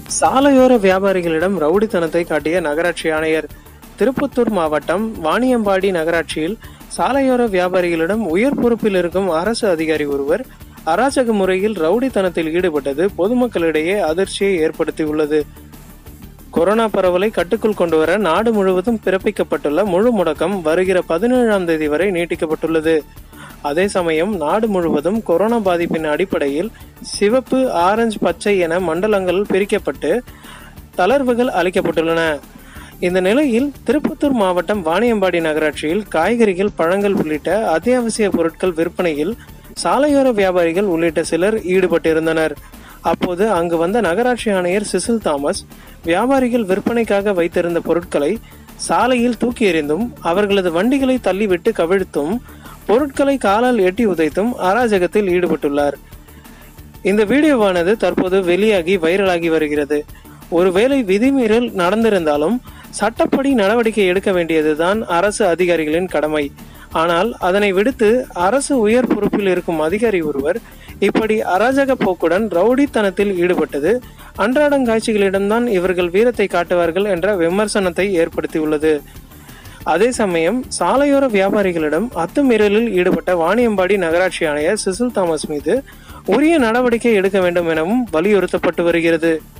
சாலையோர வியாபாரிகளிடம் ரவுடித்தனத்தை காட்டிய நகராட்சி ஆணையர் திருப்பத்தூர் மாவட்டம் வாணியம்பாடி நகராட்சியில் சாலையோர வியாபாரிகளிடம் உயர் பொறுப்பில் இருக்கும் அரசு அதிகாரி ஒருவர் அராஜக முறையில் ரவுடித்தனத்தில் ஈடுபட்டது பொதுமக்களிடையே அதிர்ச்சியை ஏற்படுத்தியுள்ளது கொரோனா பரவலை கட்டுக்குள் கொண்டுவர நாடு முழுவதும் பிறப்பிக்கப்பட்டுள்ள முழு முடக்கம் வருகிற பதினேழாம் தேதி வரை நீட்டிக்கப்பட்டுள்ளது அதே சமயம் நாடு முழுவதும் கொரோனா பாதிப்பின் அடிப்படையில் சிவப்பு ஆரஞ்சு பச்சை என மண்டலங்கள் பிரிக்கப்பட்டு தளர்வுகள் அளிக்கப்பட்டுள்ளன இந்த நிலையில் திருப்பத்தூர் மாவட்டம் வாணியம்பாடி நகராட்சியில் காய்கறிகள் பழங்கள் உள்ளிட்ட அத்தியாவசிய பொருட்கள் விற்பனையில் சாலையோர வியாபாரிகள் உள்ளிட்ட சிலர் ஈடுபட்டிருந்தனர் அப்போது அங்கு வந்த நகராட்சி ஆணையர் சிசில் தாமஸ் வியாபாரிகள் விற்பனைக்காக வைத்திருந்த பொருட்களை சாலையில் தூக்கி எறிந்தும் அவர்களது வண்டிகளை தள்ளிவிட்டு கவிழ்த்தும் பொருட்களை காலால் எட்டி உதைத்தும் அராஜகத்தில் ஈடுபட்டுள்ளார் இந்த வீடியோவானது தற்போது வெளியாகி வைரலாகி வருகிறது ஒருவேளை விதிமீறல் நடந்திருந்தாலும் சட்டப்படி நடவடிக்கை எடுக்க வேண்டியதுதான் அரசு அதிகாரிகளின் கடமை ஆனால் அதனை விடுத்து அரசு உயர் பொறுப்பில் இருக்கும் அதிகாரி ஒருவர் இப்படி அராஜக போக்குடன் ரவுடித்தனத்தில் ஈடுபட்டது அன்றாடங்காட்சிகளிடம்தான் இவர்கள் வீரத்தை காட்டுவார்கள் என்ற விமர்சனத்தை ஏற்படுத்தியுள்ளது அதே சமயம் சாலையோர வியாபாரிகளிடம் அத்துமீறலில் ஈடுபட்ட வாணியம்பாடி நகராட்சி ஆணையர் சிசில் தாமஸ் மீது உரிய நடவடிக்கை எடுக்க வேண்டும் எனவும் வலியுறுத்தப்பட்டு வருகிறது